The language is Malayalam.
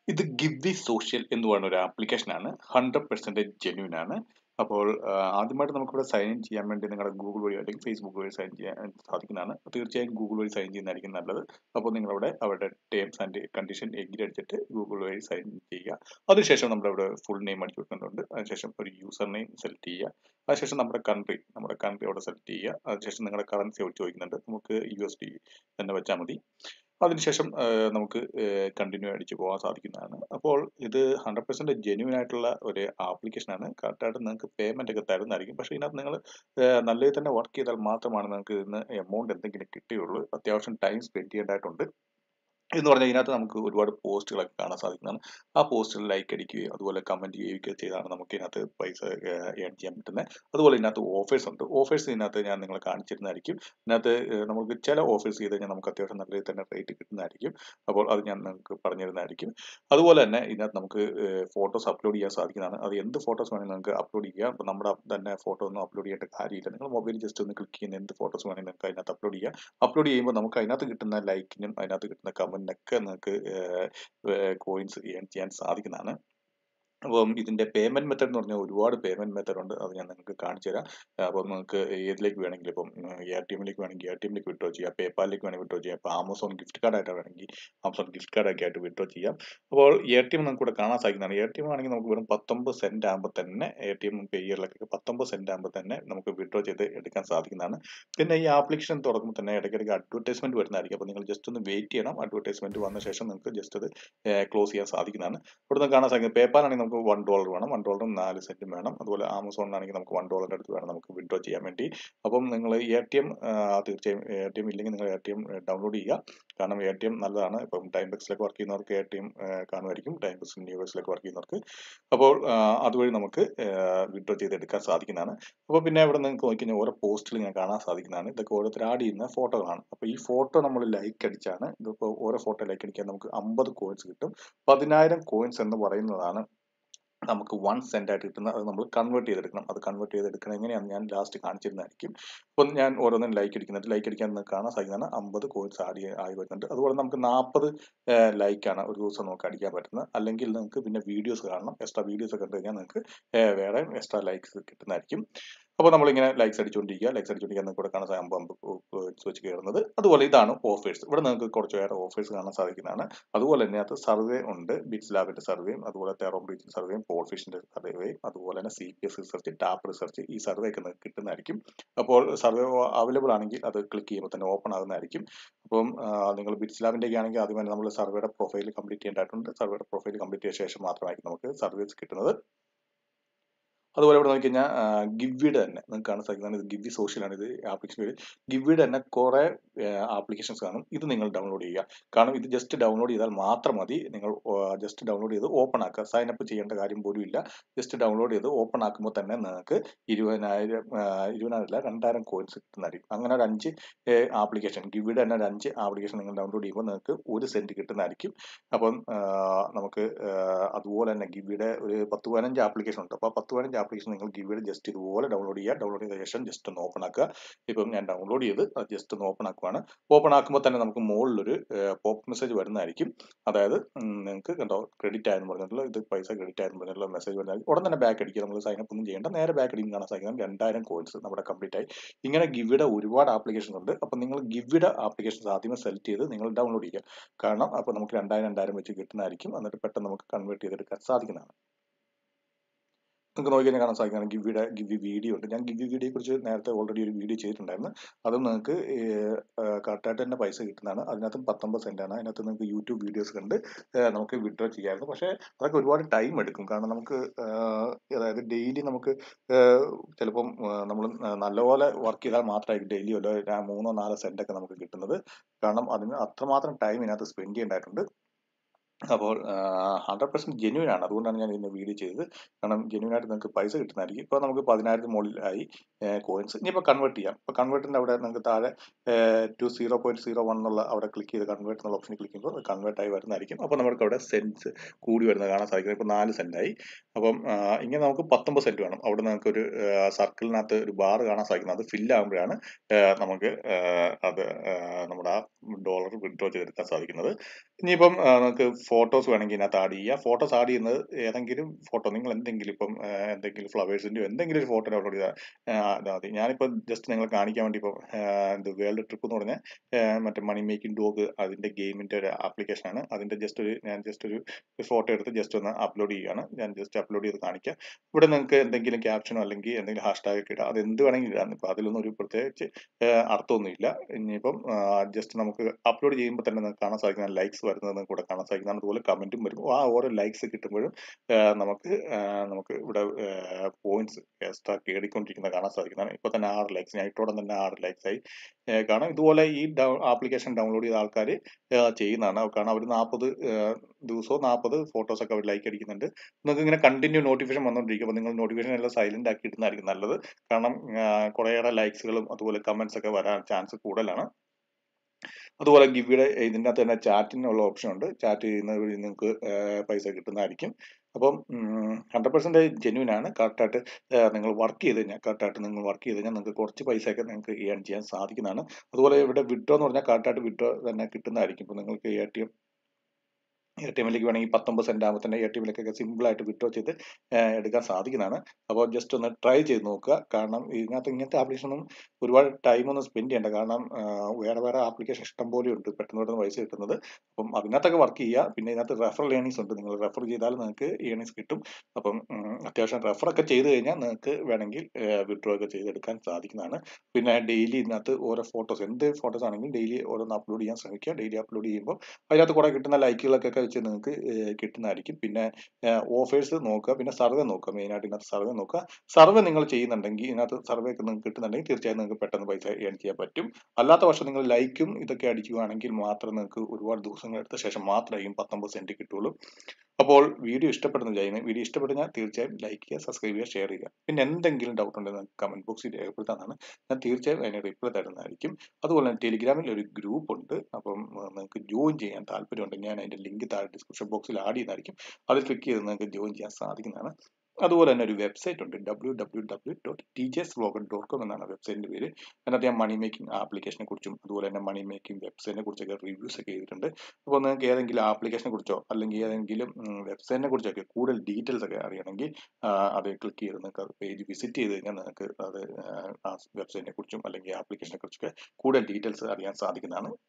ഇത് ഗിവി സോഷ്യൽ എന്ന് പറയുന്ന ഒരു ആപ്ലിക്കേഷൻ ആണ് ഹൺഡ്രഡ് പെർസെൻറ്റേജ് ജെന്യൂൻ ആണ് അപ്പോൾ ആ, ആദ്യമായിട്ട് നമുക്കിവിടെ സൈൻ ഇൻ ചെയ്യാൻ വേണ്ടി നിങ്ങളുടെ ഗൂഗിൾ വഴി അല്ലെങ്കിൽ ഫേസ്ബുക്ക് വഴി സൈൻ ചെയ്യാൻ സാധിക്കുന്നതാണ് തീർച്ചയായും ഗൂഗിൾ വഴി സൈൻ ചെയ്യുന്നതായിരിക്കും നല്ലത് അപ്പോൾ നിങ്ങളവിടെ അവരുടെ ടേംസ് ആൻഡ് കണ്ടീഷൻ എഗ്രി അടിച്ചിട്ട് ഗൂഗിൾ വഴി സൈൻ ചെയ്യുക അതിനുശേഷം നമ്മുടെ അവിടെ ഫുൾ നെയിം അടിച്ചു വെക്കുന്നുണ്ട് അതിനുശേഷം ഒരു യൂസർ നെയിം സെലക്ട് ചെയ്യുക അതിനുശേഷം നമ്മുടെ കൺട്രി നമ്മുടെ കൺട്രി അവിടെ സെലക്ട് ചെയ്യുക അതിനുശേഷം നിങ്ങളുടെ കറൻസി അവിടെ ചോദിക്കുന്നുണ്ട് നമുക്ക് യു എസ് ഡി തന്നെ വെച്ചാൽ മതി അതിനുശേഷം ആ, നമുക്ക് കണ്ടിന്യൂ അടിച്ച് പോകാൻ സാധിക്കുന്നതാണ് അപ്പോൾ ഇത് ഹൺഡ്രഡ് പെർസെൻറ്റ് ജെന്യൂൻ ആയിട്ടുള്ള ഒരു ആപ്ലിക്കേഷൻ ആണ് കറക്റ്റായിട്ട് നിങ്ങൾക്ക് പേയ്മെന്റ് ഒക്കെ തരുന്നതായിരിക്കും പക്ഷേ ഇതിനകത്ത് നിങ്ങൾ നല്ല രീതിയിൽ തന്നെ വർക്ക് ചെയ്താൽ മാത്രമാണ് നിങ്ങൾക്ക് ഇതിന് എമൗണ്ട് എന്തെങ്കിലും കിട്ടുകയുള്ളൂ അത്യാവശ്യം ടൈം സ്പെൻഡ് ചെയ്യേണ്ടതായിട്ടുണ്ട് എന്ന് പറഞ്ഞാൽ ഇതിനകത്ത് നമുക്ക് ഒരുപാട് പോസ്റ്റുകളൊക്കെ കാണാൻ സാധിക്കുന്നതാണ് ആ പോസ്റ്റിൽ ലൈക്ക് അടിക്കുകയും അതുപോലെ കമന്റ് ചെയ്യുകയൊക്കെ ചെയ്താണ് നമുക്ക് ഇതിനകത്ത് പൈസ ഏൺ ചെയ്യാൻ പറ്റുന്നത് അതുപോലെ ഇതിനകത്ത് ഓഫേഴ്സ് ഉണ്ട് ഓഫേഴ്സ് ഇതിനകത്ത് ഞാൻ നിങ്ങളെ കാണിച്ചിരുന്നതായിരിക്കും ഇതിനകത്ത് ഏഹ്, നമുക്ക് ചില ഓഫേഴ്സ് ചെയ്ത് കഴിഞ്ഞാൽ നമുക്ക് അത്യാവശ്യം നല്ല രീതിയിൽ തന്നെ റേറ്റ് കിട്ടുന്നതായിരിക്കും അപ്പോൾ അത് ഞാൻ നിങ്ങൾക്ക് പറഞ്ഞിരുന്നതായിരിക്കും അതുപോലെ തന്നെ ഇതിനകത്ത് നമുക്ക് ഫോട്ടോസ് അപ്ലോഡ് ചെയ്യാൻ സാധിക്കുന്നതാണ് അത് എന്ത് ഫോട്ടോസ് വേണമെങ്കിൽ നിങ്ങൾക്ക് അപ്ലോഡ് ചെയ്യാം അപ്പോൾ നമ്മുടെ തന്നെ ഫോട്ടോ ഒന്നും അപ്ലോഡ് ചെയ്യേണ്ട കാര്യമില്ല നിങ്ങൾ മൊബൈൽ ജസ്റ്റ് ഒന്ന് ക്ലിക്ക് ചെയ്യുന്ന എന്ത് ഫോട്ടോസ് വേണമെങ്കിൽ നിങ്ങൾക്ക് അതിനകത്ത് അപ്ലോഡ് ചെയ്യാം അപ്ലോഡ് ചെയ്യുമ്പോൾ നമുക്ക് അതിനകത്ത് കിട്ടുന്ന ലൈക്കിനും അതിനകത്ത് കിട്ടുന്ന കമന്റിനൊക്കെ നിങ്ങൾക്ക് കോയിൻസ് ചെയ്യാൻ സാധിക്കുന്നതാണ് അപ്പം ഇതിന്റെ പേയ്മെന്റ് മെത്തേഡ് എന്ന് പറഞ്ഞാൽ ഒരുപാട് പേയ്മെന്റ് മെത്തേഡ് ഉണ്ട് അത് ഞാൻ നിങ്ങൾക്ക് കാണിച്ചു തരാം അപ്പം നിങ്ങൾക്ക് ഏതിലേക്ക് വേണമെങ്കിലും ഇപ്പം എ ടി എമ്മിലേക്ക് വേണമെങ്കിൽ എ ടി എമ്മിലേക്ക് വിഡ്രോ ചെയ്യാം പേപ്പാലിലേക്ക് വേണമെങ്കിൽ വിഡ്രോ ചെയ്യാം ഇപ്പോൾ ആമസോൺ ഗിഫ്റ്റ് കാർഡ് ആയിട്ട് വേണമെങ്കിൽ ആമസോൺ ഗിഫ്റ്റ് കാർഡ് ഒക്കെ ആയിട്ട് വിഡ്രോ ചെയ്യാം അപ്പോൾ എ ടി എം നമുക്ക് ഇവിടെ കാണാൻ സാധിക്കുന്നതാണ് എ ടി എം ആണെങ്കിൽ നമുക്ക് വെറും പത്തൊമ്പത് സെന്റ് ആകുമ്പോൾ തന്നെ എ ടി എം പേയറിലൊക്കെ പത്തൊമ്പത് സെന്റ് ആകുമ്പോൾ തന്നെ നമുക്ക് വിഡ്രോ ചെയ്ത് എടുക്കാൻ സാധിക്കുന്നതാണ് പിന്നെ ഈ ആപ്ലിക്കേഷൻ തുറക്കുമ്പോൾ തന്നെ ഇടയ്ക്കിടയ്ക്ക് അഡ്വർടൈസ്മെന്റ് വരുന്നതായിരിക്കും അപ്പോൾ നിങ്ങൾ ജസ്റ്റ് ഒന്ന് വെയിറ്റ് ചെയ്യണം അഡ്വർടൈസ്മെന്റ് വന്ന ശേഷം നിങ്ങൾക്ക് ജസ്റ്റ് അത് ക്ലോസ് ചെയ്യാൻ സാധിക്കുന്നതാണ് ഇവിടെ നിന്ന് കാണാൻ സാധിക്കും പേപ്പാൽ ആണെങ്കിൽ നമുക്ക് വൺ ഡോളർ വേണം വൺ ഡോളറും നാല് സെന്റും വേണം അതുപോലെ ആമസോണിനാണെങ്കിൽ നമുക്ക് വൺ ഡോളറിന്റെ അടുത്ത് വേണം നമുക്ക് വിഡ്രോ ചെയ്യാൻ വേണ്ടി അപ്പം നിങ്ങൾ എ ടി എം തീർച്ചയായും എ ടി എം ഇല്ലെങ്കിൽ നിങ്ങൾ എ ടി എം ഡൗൺലോഡ് ചെയ്യുക കാരണം എ ടി എം നല്ലതാണ് ഇപ്പം ടൈം ബക്സിലൊക്കെ വർക്ക് ചെയ്യുന്നവർക്ക് എ ടി എം കാണുമായിരിക്കും ടൈം ബക്സ് ന്യൂബക്സിലൊക്കെ വർക്ക് ചെയ്യുന്നവർക്ക് അപ്പോൾ ആ, അതുവഴി നമുക്ക് വിഡ്രോ ചെയ്തെടുക്കാൻ സാധിക്കുന്നതാണ് അപ്പോൾ പിന്നെ ഇവിടെ നിങ്ങൾക്ക് നോക്കിക്കഴിഞ്ഞാൽ ഓരോ പോസ്റ്റിൽ ഞാൻ കാണാൻ സാധിക്കുന്നതാണ് ഇതൊക്കെ ഓരോരുത്തർ ആഡ് ചെയ്യുന്ന ഫോട്ടോകളാണ് അപ്പോൾ ഈ ഫോട്ടോ നമ്മൾ ലൈക്ക് അടിച്ചാണ് ഇതിപ്പോൾ ഓരോ ഫോട്ടോ ലൈക്ക് അടിക്കാൻ നമുക്ക് അമ്പത് കോയിൻസ് കിട്ടും പതിനായിരം കോയിൻസ് എന്ന് പറയുന്നതാണ് നമുക്ക് വൺ സെന്റ് ആയിട്ട് കിട്ടുന്ന അത് നമ്മൾ കൺവേർട്ട് ചെയ്തെടുക്കണം അത് കൺവേർട്ട് ചെയ്തെടുക്കണം എങ്ങനെയാണെന്ന് ഞാൻ ലാസ്റ്റ് കാണിച്ചിരുന്നതായിരിക്കും അപ്പം ഞാൻ ഓരോന്നും ലൈക്ക് അടിക്കുന്നുണ്ട് ലൈക്ക് അടിക്കാൻ നിങ്ങൾക്ക് കാണാൻ സാധിക്കുന്നതാണ് അമ്പത് കോയിൻസ് ആഡ് ആയി വരുന്നുണ്ട് അതുപോലെ നമുക്ക് നാൽപ്പത് ലൈക്കാണ് ഒരു ദിവസം നമുക്ക് അടിക്കാൻ പറ്റുന്നത് അല്ലെങ്കിൽ നിങ്ങൾക്ക് പിന്നെ വീഡിയോസ് കാണണം എക്സ്ട്രാ വീഡിയോസ് ഒക്കെ കണ്ടു കഴിഞ്ഞാൽ നിങ്ങൾക്ക് ഏർ വേറെ എക്സ്ട്രാ ലൈക്സ് കിട്ടുന്നതായിരിക്കും അപ്പോൾ നമ്മളിങ്ങനെ ലൈക്സ് അടിച്ചുകൊണ്ടിരിക്കുക ലൈക്സ് അടിച്ചുകൊണ്ടിരിക്കുക നിങ്ങൾക്ക് ഇവിടെ കാണാൻ സാധിക്കും അമ്പത് കോയിൻസ് വെച്ച് കയറുന്നത് അതുപോലെ ഇതാണ് ഓഫേഴ്സ് ഇവിടെ നിങ്ങൾക്ക് കുറച്ച് വേറെ ഓഫേഴ്സ് കാണാൻ സാധിക്കുന്നതാണ് അതുപോലെ തന്നെ അത് സർവേ ഉണ്ട് ബിറ്റ്സ് ലാബിന്റെ സർവേയും അതുപോലെ തെറോം റീജിയൻ സർവേയും പോൾ ഫിഷിന്റെ സർവേയും അതുപോലെ തന്നെ C P S research tap research ഈ സർവേ ഒക്കെ നിങ്ങൾക്ക് കിട്ടുന്നതായിരിക്കും അപ്പോൾ സർവേ അവൈലബിൾ ആണെങ്കിൽ അത് ക്ലിക്ക് ചെയ്യുമ്പോൾ തന്നെ ഓപ്പൺ ആകുന്നതായിരിക്കും അപ്പം ആ, നിങ്ങൾ ബിറ്റ്സ് ലാബിന്റെ ഒക്കെ ആണെങ്കിൽ ആദ്യം തന്നെ നമ്മൾ സർവേയുടെ പ്രൊഫൈൽ കംപ്ലീറ്റ് ചെയ്യേണ്ടതായിട്ടുണ്ട് സർവേയുടെ പ്രൊഫൈൽ കംപ്ലീറ്റ് ചെയ്ത ശേഷം മാത്രമായിരിക്കും നമുക്ക് സർവീസ് കിട്ടുന്നത് അതുപോലെ ഇവിടെ നോക്കിക്കഴിഞ്ഞാൽ ഗിവിയുടെ തന്നെ നിങ്ങൾക്ക് കാണാൻ സാധിക്കുന്നതാണ് ഇത് ഗിവി സോഷ്യലാണ് ഇത് ആപ്ലിക്കേഷൻ പേര് ഗിവിയുടെ തന്നെ കുറെ ആപ്ലിക്കേഷൻസ് കാണും ഇത് നിങ്ങൾ ഡൗൺലോഡ് ചെയ്യുക കാരണം ഇത് ജസ്റ്റ് ഡൗൺലോഡ് ചെയ്താൽ മാത്രം മതി നിങ്ങൾ ജസ്റ്റ് ഡൗൺലോഡ് ചെയ്ത് ഓപ്പൺ ആക്കുക സൈൻ അപ്പ് ചെയ്യേണ്ട കാര്യം പോലും ഇല്ല ജസ്റ്റ് ഡൗൺലോഡ് ചെയ്ത് ഓപ്പൺ ആക്കുമ്പോൾ തന്നെ നിങ്ങൾക്ക് ഇരുപതിനായിരം ആ, ഇരുപതിനായിരം രണ്ടായിരം കോയിൻസ് കിട്ടുന്നതായിരിക്കും അങ്ങനെ ഒരു അഞ്ച് ആപ്ലിക്കേഷൻ ഗിവിയുടെ തന്നെ ഒരു അഞ്ച് ആപ്ലിക്കേഷൻ നിങ്ങൾ ഡൗൺലോഡ് ചെയ്യുമ്പോൾ നിങ്ങൾക്ക് ഒരു സെന്റ് കിട്ടുന്നതായിരിക്കും അപ്പം ആ, നമുക്ക് ആ, അതുപോലെ തന്നെ ഗിവിയുടെ ഒരു പത്ത് പതിനഞ്ച് ആപ്ലിക്കേഷൻ ഉണ്ട് അപ്പോൾ പത്ത് പതിനഞ്ച് ആപ്ലിക്കേഷൻ നിങ്ങൾ ഗിവിയുടെ ജസ്റ്റ് ഇതുപോലെ ഡൗൺലോഡ് ചെയ്യുക ഡൗൺലോഡ് ചെയ്ത ശേഷം ജസ്റ്റ് ഒന്ന് ഓപ്പൺ ആക്കുക ഇപ്പം ഞാൻ ഡൗൺലോഡ് ചെയ്ത് അത് ജസ്റ്റ് ഒന്ന് ഓപ്പൺ ആക്കുവാണ് ഓപ്പൺ ആക്കുമ്പോൾ തന്നെ നമുക്ക് മുകളിലൊരു പോപ്പ് മെസ്സേജ് വരുന്നതായിരിക്കും അതായത് ഉം, നിങ്ങൾക്ക് കണ്ടോ ക്രെഡിറ്റ് ആയെന്ന് പറഞ്ഞിട്ടുള്ള ഇത് പൈസ ക്രെഡിറ്റ് ആയെന്ന് പറഞ്ഞിട്ടുള്ള മെസ്സേജ് വരുന്നതായിരിക്കും ഉടൻ തന്നെ ബാക്ക് അടിക്കുക നമ്മൾ സൈൻ അപ്പ് ഒന്നും ചെയ്യേണ്ട നേരെ ബാക്ക് അടിക്കും കാണാൻ സാധിക്കുന്നത് രണ്ടായിരം കോയിൻസ് നമ്മുടെ കംപ്ലീറ്റ് ആയി ഇങ്ങനെ ഗിവിയുടെ ഒരുപാട് ആപ്ലിക്കേഷൻസ് ഉണ്ട് അപ്പം നിങ്ങൾ ഗിവിയുടെ ആപ്ലിക്കേഷൻസ് ആദ്യമേ സെലക്ട് ചെയ്ത് നിങ്ങൾ ഡൗൺലോഡ് ചെയ്യുക കാരണം അപ്പോൾ നമുക്ക് രണ്ടായിരം രണ്ടായിരം വെച്ച് കിട്ടുന്നതായിരിക്കും എന്നിട്ട് പെട്ടെന്ന് നമുക്ക് കൺവേർട്ട് ചെയ്തെടുക്കാൻ സാധിക്കുന്നതാണ് നിങ്ങൾക്ക് നോക്കി കഴിഞ്ഞാൽ കാണാൻ സാധിക്കുന്നതാണ് ഗിവിയുടെ ഗിവി വീഡിയോ ഉണ്ട് ഞാൻ ഗിവി വീഡിയോയെ കുറിച്ച് നേരത്തെ ഓൾറെഡി ഒരു വീഡിയോ ചെയ്തിട്ടുണ്ടായിരുന്നു അതും നിങ്ങൾക്ക് കറക്റ്റായിട്ട് തന്നെ പൈസ കിട്ടുന്നതാണ് അതിനകത്തും പത്തൊമ്പത് സെന്റ് ആണ് അതിനകത്ത് നിങ്ങൾക്ക് യൂട്യൂബ് വീഡിയോസ് കണ്ട് ഏഹ് നമുക്ക് വിഡ്രോ ചെയ്യാമായിരുന്നു പക്ഷേ അതൊക്കെ ഒരുപാട് ടൈം എടുക്കും കാരണം നമുക്ക് ഏഹ് അതായത് ഡെയിലി നമുക്ക് ഏഹ് ചിലപ്പം നമ്മൾ നല്ലപോലെ വർക്ക് ചെയ്താൽ മാത്രമായിരിക്കും ഡെയിലി വല്ല ര- മൂന്നോ നാലോ സെന്റ് ഒക്കെ നമുക്ക് കിട്ടുന്നത് കാരണം അതിന് അത്രമാത്രം ടൈം ഇതിനകത്ത് സ്പെൻഡ് ചെയ്യേണ്ടതായിട്ടുണ്ട് അപ്പോൾ ഹൺഡ്രഡ് പെർസെന്റ് ജെന്യൂൻ ആണ് അതുകൊണ്ടാണ് ഞാൻ ഇന്ന് വീഡിയോ ചെയ്തത് കാരണം ജെന്യൂൻ ആയിട്ട് നിങ്ങൾക്ക് പൈസ കിട്ടുന്നതായിരിക്കും ഇപ്പോൾ നമുക്ക് പതിനായിരത്തിന് മുകളിലായി കോയിൻസ് ഇനിയിപ്പോൾ കൺവേർട്ട് ചെയ്യാം ഇപ്പോൾ കൺവേർട്ടിൻ്റെ അവിടെ നിങ്ങൾക്ക് താഴെ two zero point zero one എന്നുള്ള അവിടെ ക്ലിക്ക് ചെയ്ത് കൺവേർട്ട് എന്നുള്ള ഓപ്ഷൻ ക്ലിക്ക് ചെയ്യുമ്പോൾ കൺവേർട്ട് ആയി വരുന്നതായിരിക്കും അപ്പോൾ നമുക്ക് അവിടെ സെൻസ് കൂടി വരുന്നത് കാണാൻ സാധിക്കുന്നത് ഇപ്പോൾ നാല് സെന്റ് ആയി അപ്പം ആ, ഇങ്ങനെ നമുക്ക് പത്തൊമ്പത് സെന്റ് വേണം അവിടെ നമുക്ക് ഒരു സർക്കിളിനകത്ത് ഒരു ബാർ കാണാൻ സാധിക്കുന്നത് അത് ഫില്ല് ആകുമ്പോഴാണ് നമുക്ക് ആ, അത് ആ, നമ്മുടെ ആ ഡോളർ വിഡ്രോ ചെയ്തെടുക്കാൻ സാധിക്കുന്നത് ഇനിയിപ്പം ആ, നമുക്ക് ഫോട്ടോസ് വേണമെങ്കിൽ ഇതിനകത്ത് ആഡ് ചെയ്യുക ഫോട്ടോസ് ആഡ് ചെയ്യുന്നത് ഏതെങ്കിലും ഫോട്ടോ നിങ്ങൾ എന്തെങ്കിലും ഇപ്പം ആ, എന്തെങ്കിലും ഫ്ലവേഴ്സിൻ്റെയോ എന്തെങ്കിലും ഒരു ഫോട്ടോ ഡൗൺലോഡ് ചെയ്താൽ അതാ മതി ഞാനിപ്പോൾ ജസ്റ്റ് നിങ്ങൾ കാണിക്കാൻ വേണ്ടി ഇപ്പോൾ എന്ത് വേൾഡ് ട്രിപ്പ് എന്ന് പറഞ്ഞ ആ, മറ്റേ മണി മേക്കിംഗ് ഡോഗ് അതിൻ്റെ ഗെയിമിൻ്റെ ഒരു ആപ്ലിക്കേഷനാണ് അതിൻ്റെ ജസ്റ്റ് ഒരു ഞാൻ ജസ്റ്റ് ഒരു ഫോട്ടോ എടുത്ത് ജസ്റ്റ് ഒന്ന് അപ്ലോഡ് ചെയ്യുകയാണ് ഞാൻ ജസ്റ്റ് അപ്ലോഡ് ചെയ്ത് കാണിക്കാം ഇവിടെ നിങ്ങൾക്ക് എന്തെങ്കിലും ക്യാപ്ഷനോ അല്ലെങ്കിൽ എന്തെങ്കിലും ഹാഷ്ടാഗ് ഒക്കെ ഇടാം അത് എന്ത് വേണമെങ്കിലും ഇടാം ഇപ്പോൾ അതിലൊന്നും ഒരു പ്രത്യേകിച്ച് ആ, അർത്ഥമൊന്നുമില്ല ഇനിയിപ്പം ജസ്റ്റ് നമുക്ക് അപ്ലോഡ് ചെയ്യുമ്പോൾ തന്നെ നിങ്ങൾക്ക് കാണാൻ സാധിക്കുന്ന ലൈക്സ് വരുന്നത് നിങ്ങൾക്ക് ഇവിടെ കാണാൻ സാധിക്കുന്നതാണ് അതുപോലെ കമൻറ്റും വരും ആ ഓരോ ലൈക്സ് കിട്ടുമ്പോഴും ആ, നമുക്ക് ആ, നമുക്ക് ഇവിടെ പോയിന്റ്സ് എക്സ്ട്രാ കേടിക്കൊണ്ടിരിക്കുന്നത് കാണാൻ സാധിക്കുന്നതാണ് ഇപ്പോൾ തന്നെ ആറ് ലൈക്സ് ഞാൻ ഇട്ടോടെ തന്നെ ആറ് ലൈക്സ് ആയി ആ, കാണാം ഇതുപോലെ ഈ ആപ്ലിക്കേഷൻ ഡൗൺലോഡ് ചെയ്ത ആൾക്കാർ ചെയ്യുന്നതാണ് കാരണം അവർ നാൽപ്പത് ദിവസവും നാൽപ്പത് ഫോട്ടോസ് ഒക്കെ അവർ ലൈക്ക് അടിക്കുന്നുണ്ട് നിങ്ങൾക്ക് ഇങ്ങനെ കണ്ടിന്യൂ നോട്ടിഫിക്കേഷൻ വന്നുകൊണ്ടിരിക്കും അപ്പോൾ നിങ്ങൾ നോട്ടിഫിക്കേഷൻ എല്ലാം സൈലന്റ് ആക്കി ഇടുന്നതായിരിക്കും നല്ലത് കാരണം ആ, കുറേയേറെ ലൈക്സുകളും അതുപോലെ കമന്റ്സ് ഒക്കെ വരാൻ ചാൻസ് കൂടുതലാണ് അതുപോലെ ഗിവിയുടെ ഇതിൻ്റെ അകത്ത് തന്നെ ചാറ്റിനുള്ള ഓപ്ഷൻ ഉണ്ട് ചാറ്റ് ചെയ്യുന്നത് വഴി നിങ്ങൾക്ക് പൈസ കിട്ടുന്നതായിരിക്കും അപ്പം ഹൺഡ്രഡ് പെർസെൻറ്റേജ് ജെന്യൂൻ ആണ് കറക്റ്റായിട്ട് നിങ്ങൾ വർക്ക് ചെയ്ത് കഴിഞ്ഞാൽ കറക്റ്റായിട്ട് നിങ്ങൾ വർക്ക് ചെയ്ത് കഴിഞ്ഞാൽ നിങ്ങൾക്ക് കുറച്ച് പൈസയൊക്കെ നിങ്ങൾക്ക് ഏൺ ചെയ്യാൻ സാധിക്കുന്നതാണ് അതുപോലെ ഇവിടെ വിഡ്രോ എന്ന് പറഞ്ഞാൽ കറക്റ്റായിട്ട് വിഡ്രോ തന്നെ കിട്ടുന്നതായിരിക്കും ഇപ്പോൾ നിങ്ങൾക്ക് A T M A T എമ്മിലേക്ക് വേണമെങ്കിൽ പത്തൊമ്പത് സെൻറ്റ് ആകുമ്പോൾ തന്നെ എ ടി എമ്മിലേക്കൊക്കെ സിമ്പിളായിട്ട് വിഡ്രോ ചെയ്ത് ഏഹ് എടുക്കാൻ സാധിക്കുന്നതാണ് അപ്പോൾ ജസ്റ്റ് ഒന്ന് ട്രൈ ചെയ്ത് നോക്കുക കാരണം ഇതിനകത്ത് ഇങ്ങനത്തെ ആപ്ലിക്കേഷൻ ഒന്നും ഒരുപാട് ടൈം ഒന്നും സ്പെൻഡ് ചെയ്യേണ്ട കാരണം ആഹ് വേറെ വേറെ ആപ്ലിക്കേഷൻ ഇഷ്ടം പോലെ ഉണ്ട് പെട്ടെന്ന് പെട്ടെന്ന് പൈസ കിട്ടുന്നത് അപ്പം അതിനകത്തൊക്കെ വർക്ക് ചെയ്യുക പിന്നെ ഇതിനകത്ത് റെഫറൽ ഏണിങ്സ് ഉണ്ട് നിങ്ങൾ റെഫർ ചെയ്താൽ നിങ്ങൾക്ക് ഏണിങ്സ് കിട്ടും അപ്പം ഉം, അത്യാവശ്യം റെഫറൊക്കെ ചെയ്ത് കഴിഞ്ഞാൽ നിങ്ങൾക്ക് വേണമെങ്കിൽ വിഡ്രോ ഒക്കെ ചെയ്തെടുക്കാൻ സാധിക്കുന്നതാണ് പിന്നെ ഡെയിലി ഇതിനകത്ത് ഓരോ ഫോട്ടോസ് എന്ത് ഫോട്ടോസ് ആണെങ്കിലും ഡെയിലി ഓരോന്ന് അപ്ലോഡ് ചെയ്യാൻ ശ്രമിക്കുക ഡെയിലി അപ്ലോഡ് ചെയ്യുമ്പോൾ അതിനകത്ത് കുറെ കിട്ടുന്ന ലൈക്കുകളൊക്കെ വെച്ച് നിങ്ങൾക്ക് ഏഹ് കിട്ടുന്നതായിരിക്കും പിന്നെ ഓഫേഴ്സ് നോക്കുക പിന്നെ സർവേ നോക്കുക മെയിനായിട്ട് ഇതിനകത്ത് സർവേ നോക്കുക സർവേ നിങ്ങൾ ചെയ്യുന്നുണ്ടെങ്കിൽ ഇതിനകത്ത് സർവേ ഒക്കെ നിങ്ങൾക്ക് കിട്ടുന്നുണ്ടെങ്കിൽ തീർച്ചയായും നിങ്ങൾക്ക് പെട്ടെന്ന് പൈസ ഏൺ ചെയ്യാൻ പറ്റും അല്ലാത്ത പക്ഷം നിങ്ങൾ ലൈക്കും ഇതൊക്കെ അടിക്കുകയാണെങ്കിൽ മാത്രം നിങ്ങൾക്ക് ഒരുപാട് ദിവസങ്ങൾ എടുത്ത ശേഷം മാത്രമായിരിക്കും പത്തൊമ്പത് സെന്റ് കിട്ടുള്ളൂ അപ്പോൾ വീഡിയോ ഇഷ്ടപ്പെടുന്ന ചെയ്യുന്നത് വീഡിയോ ഇഷ്ടപ്പെടുന്ന തീർച്ചയായും ലൈക്ക് ചെയ്യുക സബ്സ്ക്രൈബ് ചെയ്യുക ഷെയർ ചെയ്യുക പിന്നെ എന്തെങ്കിലും ഡൗട്ട് ഉണ്ടെങ്കിൽ നിങ്ങൾക്ക് കമന്റ് ബോക്സിൽ രേഖപ്പെടുത്താനാണ് ഞാൻ തീർച്ചയായും അതിന് റിപ്ലൈ തരുന്നതായിരിക്കും അതുപോലെ തന്നെ ടെലിഗ്രാമിൽ ഒരു ഗ്രൂപ്പ് ഉണ്ട് അപ്പം ആ, നിങ്ങൾക്ക് ജോയിൻ ചെയ്യാൻ താല്പര്യമുണ്ടെങ്കിൽ ഞാൻ അതിന്റെ ലിങ്ക് താഴെ ഡിസ്ക്രിപ്ഷൻ ബോക്സിൽ ആഡ് ചെയ്യുന്നതായിരിക്കും അതിൽ ക്ലിക്ക് ചെയ്ത് നിങ്ങൾക്ക് ജോയിൻ ചെയ്യാൻ സാധിക്കുന്നതാണ് അതുപോലെ തന്നെ ഒരു വെബ്സൈറ്റ് ഉണ്ട് W W W dot T G S vlogan dot com എന്നാണ് വെബ്സൈറ്റിന്റെ പേര് അതിനകത്ത് ഞാൻ മണി മേക്കിംഗ് ആപ്ലിക്കേഷനെ കുറിച്ചും അതുപോലെ തന്നെ മണി മേക്കിംഗ് വെബ്സൈറ്റിനെ കുറിച്ചൊക്കെ റിവ്യൂസ് ഒക്കെ ചെയ്തിട്ടുണ്ട് അപ്പോൾ നിങ്ങൾക്ക് ഏതെങ്കിലും ആപ്ലിക്കേഷനെ കുറിച്ചോ അല്ലെങ്കിൽ ഏതെങ്കിലും വെബ്സൈറ്റിനെ കുറിച്ചൊക്കെ കൂടുതൽ ഡീറ്റെയിൽസ് ഒക്കെ അറിയണമെങ്കിൽ ആ, അത് ക്ലിക്ക് ചെയ്ത് നിങ്ങൾക്ക് അത് പേജ് വിസിറ്റ് ചെയ്ത് കഴിഞ്ഞാൽ നിങ്ങൾക്ക് അത് ആ വെബ്സൈറ്റിനെ കുറിച്ചും അല്ലെങ്കിൽ ആപ്ലിക്കേഷനെ കുറിച്ചൊക്കെ കൂടുതൽ ഡീറ്റെയിൽസ് അറിയാൻ സാധിക്കുന്നതാണ്